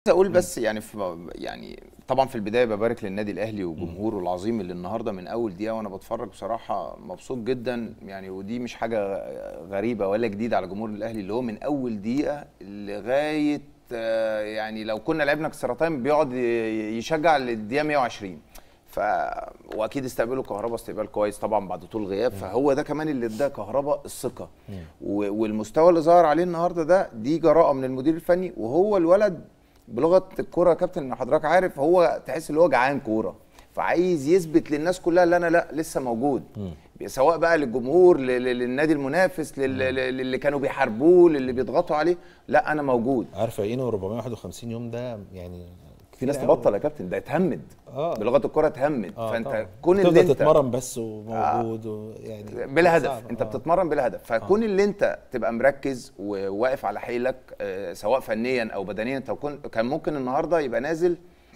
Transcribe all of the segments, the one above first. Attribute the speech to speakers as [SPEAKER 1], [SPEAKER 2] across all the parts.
[SPEAKER 1] عايز اقول بس يعني في يعني طبعا في البدايه ببارك للنادي الاهلي وجمهوره العظيم اللي النهارده من اول دقيقه وانا بتفرج بصراحه مبسوط جدا يعني ودي مش حاجه غريبه ولا جديده على جمهور الاهلي اللي هو من اول دقيقه لغايه آه، يعني لو كنا لعبنا اكسترا تايم بيقعد ي- يشجع للدقيقه 120 ف واكيد استقبلوا كهربا استقبال كويس طبعا بعد طول غياب فهو ده كمان اللي ادى كهربا الثقه و- والمستوى اللي ظهر عليه النهارده ده دي جراءه من المدير الفني وهو الولد بلغه الكوره يا كابتن إن حضرتك عارف هو تحس ان هو جعان كوره فعايز يثبت للناس كلها اللي انا لا لسه موجود سواء بقى للجمهور ل- ل- للنادي المنافس لل- لل- للي كانوا بيحاربوه للي بيضغطوا عليه لا انا موجود
[SPEAKER 2] عارفه ايه 451 يوم ده يعني
[SPEAKER 1] في ناس
[SPEAKER 2] كتير أوي.
[SPEAKER 1] تبطل يا كابتن ده اتهمد
[SPEAKER 2] آه.
[SPEAKER 1] بلغه الكوره اتهمد
[SPEAKER 2] آه
[SPEAKER 1] فانت
[SPEAKER 2] طبعاً.
[SPEAKER 1] كون
[SPEAKER 2] تفضل
[SPEAKER 1] اللي انت
[SPEAKER 2] تتمرن بس وموجود و يعني
[SPEAKER 1] بلا هدف
[SPEAKER 2] صعب.
[SPEAKER 1] انت
[SPEAKER 2] آه.
[SPEAKER 1] بتتمرن بلا هدف فكون اللي انت تبقى مركز وواقف على حيلك آه، سواء فنيا او بدنيا انت كون- كان ممكن النهارده يبقى نازل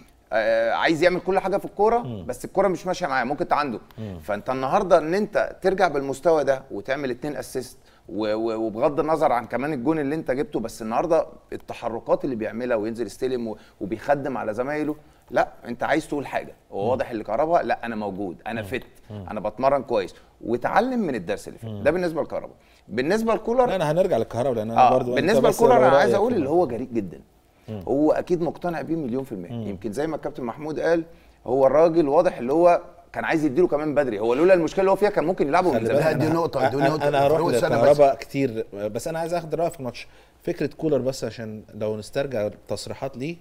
[SPEAKER 1] آه، عايز يعمل كل حاجه في الكوره بس الكوره مش ماشيه معاه ممكن عنده فانت النهارده ان انت ترجع بالمستوى ده وتعمل اتنين اسيست وبغض النظر عن كمان الجون اللي انت جبته بس النهارده التحركات اللي بيعملها وينزل يستلم و- وبيخدم على زمايله لا انت عايز تقول حاجه هو واضح اللي كهربا لا انا موجود انا فت انا بتمرن كويس وتعلم من الدرس اللي فات ده بالنسبه لكهربا بالنسبه لكولر
[SPEAKER 2] لا انا هنرجع للكهرباء لان انا
[SPEAKER 1] اه
[SPEAKER 2] برضو أنت
[SPEAKER 1] بالنسبه
[SPEAKER 2] بس
[SPEAKER 1] لكولر
[SPEAKER 2] لو
[SPEAKER 1] انا عايز
[SPEAKER 2] رأيك
[SPEAKER 1] اقول
[SPEAKER 2] في
[SPEAKER 1] اللي هو جريء جدا هو اكيد مقتنع بيه مليون في المية يمكن زي ما الكابتن محمود قال هو الراجل واضح اللي هو كان عايز يديله كمان بدري هو لولا المشكله اللي هو فيها كان ممكن يلعبه من
[SPEAKER 2] خلي
[SPEAKER 1] زمان
[SPEAKER 2] بالك
[SPEAKER 3] دي
[SPEAKER 2] أنا-
[SPEAKER 3] نقطة، دي
[SPEAKER 2] أنا-
[SPEAKER 3] نقطة.
[SPEAKER 2] انا هروح
[SPEAKER 3] فاروق سنة بس.
[SPEAKER 2] للكهرباء كتير بس انا عايز اخد رايك في الماتش فكره كولر بس عشان لو نسترجع تصريحات ليه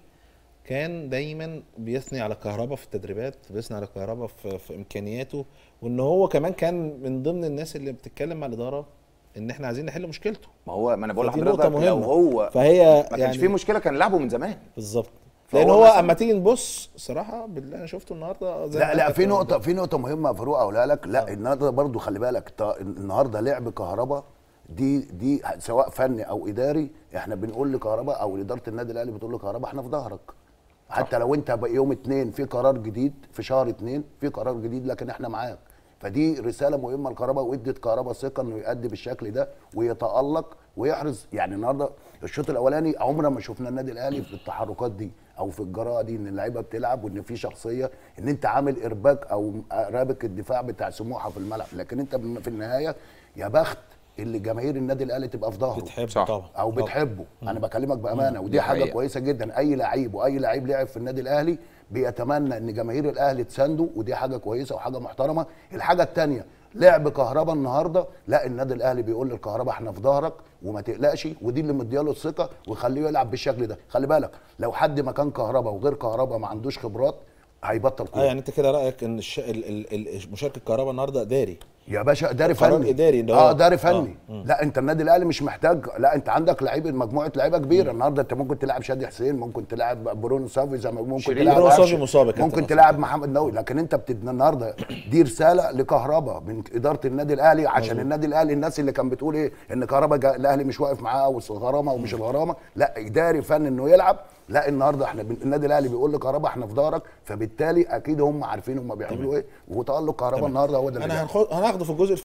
[SPEAKER 2] كان دايما بيثني على الكهرباء في التدريبات بيثني على الكهرباء في, في امكانياته وان هو كمان كان من ضمن الناس اللي بتتكلم مع الاداره ان احنا عايزين نحل مشكلته
[SPEAKER 1] ما هو ما انا بقول
[SPEAKER 2] فدي
[SPEAKER 1] لحضرتك
[SPEAKER 2] نقطة
[SPEAKER 1] لو
[SPEAKER 2] مهمة.
[SPEAKER 1] هو
[SPEAKER 2] فهي
[SPEAKER 1] ما كانش
[SPEAKER 2] يعني-
[SPEAKER 1] فيه مشكله كان لعبه من زمان
[SPEAKER 2] بالظبط
[SPEAKER 1] فهو
[SPEAKER 2] لان هو
[SPEAKER 1] مثلاً-
[SPEAKER 2] اما تيجي نبص صراحه بالله انا شفته النهارده زي
[SPEAKER 3] لا
[SPEAKER 2] ما
[SPEAKER 3] لا
[SPEAKER 2] قال
[SPEAKER 3] في
[SPEAKER 2] كابتن
[SPEAKER 3] نقطة في نقطة مهمة يا فاروق أقولها لك لا النهارده برضو خلي بالك تا- النهارده لعب كهربا دي دي سواء فني أو إداري احنا بنقول لكهربا أو إدارة النادي الأهلي بتقول لكهربا احنا في ظهرك حتى لو أنت بقى يوم اتنين في قرار جديد في شهر اتنين في قرار جديد لكن احنا معاك فدي رسالة مهمة لكهربا وادت كهربا ثقة انه يأدي بالشكل ده ويتألق ويحرز يعني النهارده الشوط الاولاني عمرنا ما شفنا النادي الاهلي في التحركات دي او في الجراءه دي ان اللعيبه بتلعب وان في شخصيه ان انت عامل ارباك او رابك الدفاع بتاع سموحه في الملعب لكن انت في النهايه يا بخت اللي جماهير النادي الاهلي تبقى في ظهره
[SPEAKER 2] بتحب
[SPEAKER 1] صح.
[SPEAKER 2] طبعا
[SPEAKER 3] او
[SPEAKER 2] طبعاً.
[SPEAKER 3] بتحبه انا بكلمك بامانه ودي
[SPEAKER 1] دي
[SPEAKER 3] حاجه
[SPEAKER 1] حقيقة.
[SPEAKER 3] كويسه جدا اي لعيب واي لعيب لعب في النادي الاهلي بيتمنى ان جماهير الاهلي تسانده ودي حاجه كويسه وحاجه محترمه الحاجه الثانيه لعب كهربا النهارده لا النادي الاهلي بيقول للكهربا احنا في ظهرك وما تقلقش ودي اللي مدياله الثقه وخليه يلعب بالشكل ده خلي بالك لو حد مكان كهربا وغير كهربا ما عندوش خبرات هيبطل
[SPEAKER 2] اه
[SPEAKER 3] كوره
[SPEAKER 2] يعني انت كده رايك ان الش... ال... ال... ال... مشاركه الكهرباء النهارده داري
[SPEAKER 3] يا باشا داري
[SPEAKER 2] قرار
[SPEAKER 3] فني
[SPEAKER 2] إداري اللي هو-
[SPEAKER 3] اه داري فني
[SPEAKER 2] آه.
[SPEAKER 3] لا انت النادي الاهلي مش محتاج لا انت عندك لعيبه مجموعه لعيبه كبيره النهارده انت ممكن تلعب شادي حسين ممكن تلعب برونو سافي زي ما ممكن
[SPEAKER 1] شريف.
[SPEAKER 3] تلعب
[SPEAKER 2] برونو
[SPEAKER 3] قفشه،
[SPEAKER 2] سافي مصاب يا كابتن
[SPEAKER 3] ممكن
[SPEAKER 2] أصلاً.
[SPEAKER 3] تلعب محمد نووي لكن انت بتد... النهارده دي رساله لكهربا من اداره النادي الاهلي عشان النادي الاهلي الناس اللي كان بتقول ايه ان كهربا جا... الاهلي مش واقف معاه او الغرامه ومش الغرامه لا اداري فن انه يلعب لا النهارده احنا بن... النادي الاهلي بيقول لكهربا احنا في ظهرك فبالتالي اكيد هم عارفين هم بيعملوا ايه وتالق كهربا النهارده هو ده اللي
[SPEAKER 2] انا
[SPEAKER 3] جاب.
[SPEAKER 2] هنخ... هناخده في الجزء